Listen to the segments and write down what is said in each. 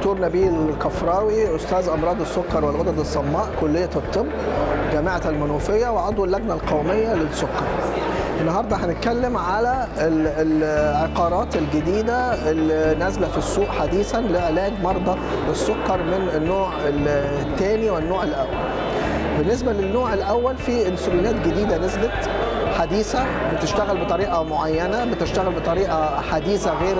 دكتور نبيل الكفراوي استاذ امراض السكر والغدد الصماء كليه الطب جامعه المنوفيه وعضو اللجنه القوميه للسكر النهارده هنتكلم على العقارات الجديده اللي نازله في السوق حديثا لعلاج مرضى السكر من النوع الثاني والنوع الاول بالنسبه للنوع الاول في انسولينات جديده نزلت حديثه بتشتغل بطريقه معينه بتشتغل بطريقه حديثه غير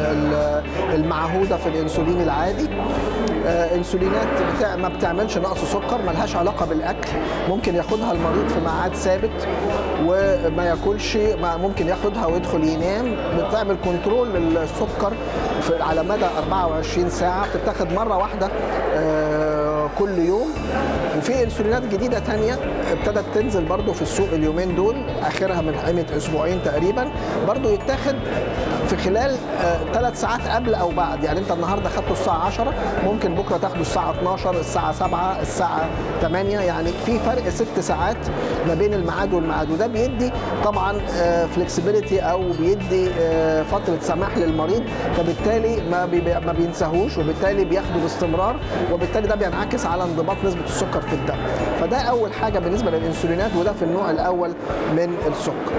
المعهوده في الانسولين العادي انسولينات بتاع ما بتعملش نقص سكر ملهاش علاقه بالاكل ممكن ياخدها المريض في ميعاد ثابت وما ياكلش ممكن ياخدها ويدخل ينام بتعمل كنترول للسكر في على مدى 24 ساعه بتتاخد مره واحده كل يوم وفي انسولينات جديده تانية ابتدت تنزل برضو في السوق اليومين دول اخرها من قيمه اسبوعين تقريبا برضو يتاخد في خلال ثلاث ساعات قبل او بعد يعني انت النهارده خدته الساعه 10 ممكن بكره تاخده الساعه 12 الساعه 7 الساعه 8 يعني في فرق ست ساعات ما بين الميعاد والميعاد وده بيدي طبعا فلكسبيليتي او بيدي فتره سماح للمريض فبالتالي ما ما بينساهوش وبالتالي بياخده باستمرار وبالتالي ده بينعكس على انضباط نسبه السكر في الدم فده اول حاجه بالنسبه للانسولينات وده في النوع الاول من السكر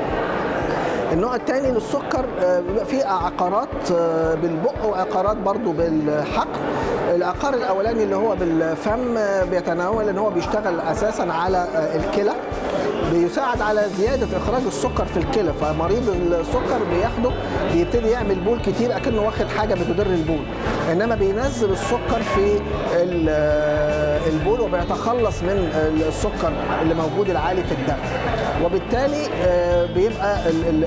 النوع الثاني للسكر بيبقى فيه عقارات بالبق وعقارات برضو بالحقن العقار الاولاني اللي هو بالفم بيتناول ان هو بيشتغل اساسا على الكلى بيساعد على زياده اخراج السكر في الكلى فمريض السكر بياخده بيبتدي يعمل بول كتير اكنه واخد حاجه بتدر البول انما بينزل السكر في البول وبيتخلص من السكر اللي موجود العالي في الدم وبالتالي بيبقى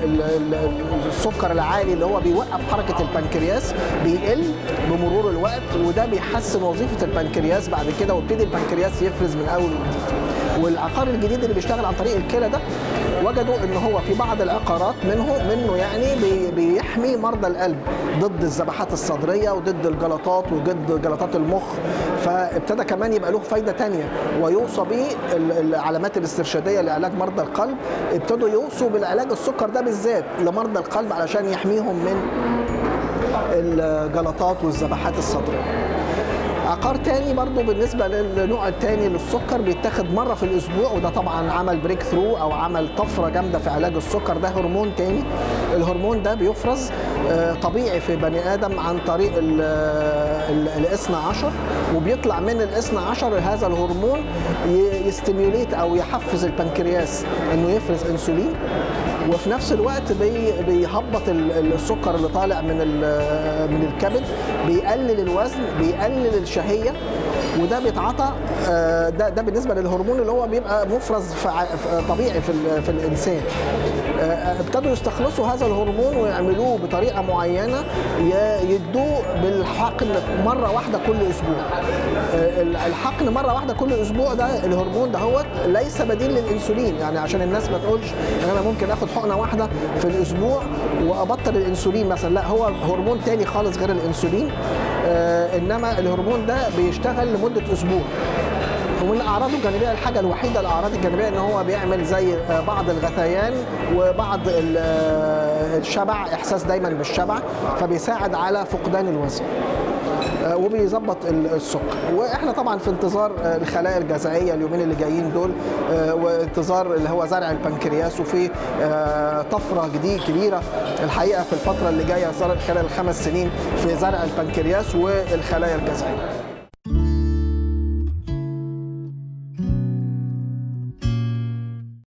السكر العالي اللي هو بيوقف حركه البنكرياس بيقل بمرور الوقت وده بيحسن وظيفه البنكرياس بعد كده ويبتدي البنكرياس يفرز من اول وجديد والعقار الجديد اللي بيشتغل عن طريق الكلى ده وجدوا ان هو في بعض العقارات منه منه يعني بيحمي مرضى القلب ضد الذبحات الصدريه وضد الجلطات وضد جلطات المخ فابتدى كمان يبقى له فايده ثانيه ويوصى به العلامات الاسترشاديه لعلاج مرضى القلب ابتدوا يوصوا بالعلاج السكر ده بالذات لمرضى القلب علشان يحميهم من الجلطات والذبحات الصدريه عقار تاني برضو بالنسبه للنوع التاني للسكر بيتاخد مره في الاسبوع وده طبعا عمل بريك ثرو او عمل طفره جامده في علاج السكر ده هرمون تاني الهرمون ده بيفرز طبيعي في بني ادم عن طريق الاثنى عشر وبيطلع من الاثنى عشر هذا الهرمون يستيميوليت او يحفز البنكرياس انه يفرز انسولين وفي نفس الوقت بي بيهبط السكر اللي طالع من من الكبد بيقلل الوزن بيقلل الشهيه وده بيتعاطى ده ده بالنسبه للهرمون اللي هو بيبقى مفرز طبيعي في في الانسان ابتدوا يستخلصوا هذا الهرمون ويعملوه بطريقه معينه يدوه بالحقن مره واحده كل اسبوع الحقن مره واحده كل اسبوع ده الهرمون ده هو ليس بديل للانسولين يعني عشان الناس ما تقولش ان انا ممكن اخد حقنه واحده في الاسبوع وابطل الانسولين مثلا لا هو هرمون تاني خالص غير الانسولين انما الهرمون ده بيشتغل لمده اسبوع ومن اعراضه الجانبيه الحاجه الوحيده الاعراض الجانبيه ان هو بيعمل زي بعض الغثيان وبعض الشبع احساس دايما بالشبع فبيساعد على فقدان الوزن وبيظبط السكر واحنا طبعا في انتظار الخلايا الجذعيه اليومين اللي جايين دول وانتظار اللي هو زرع البنكرياس وفي طفره جديده كبيره الحقيقه في الفتره اللي جايه صارت خلال الخمس سنين في زرع البنكرياس والخلايا الجذعيه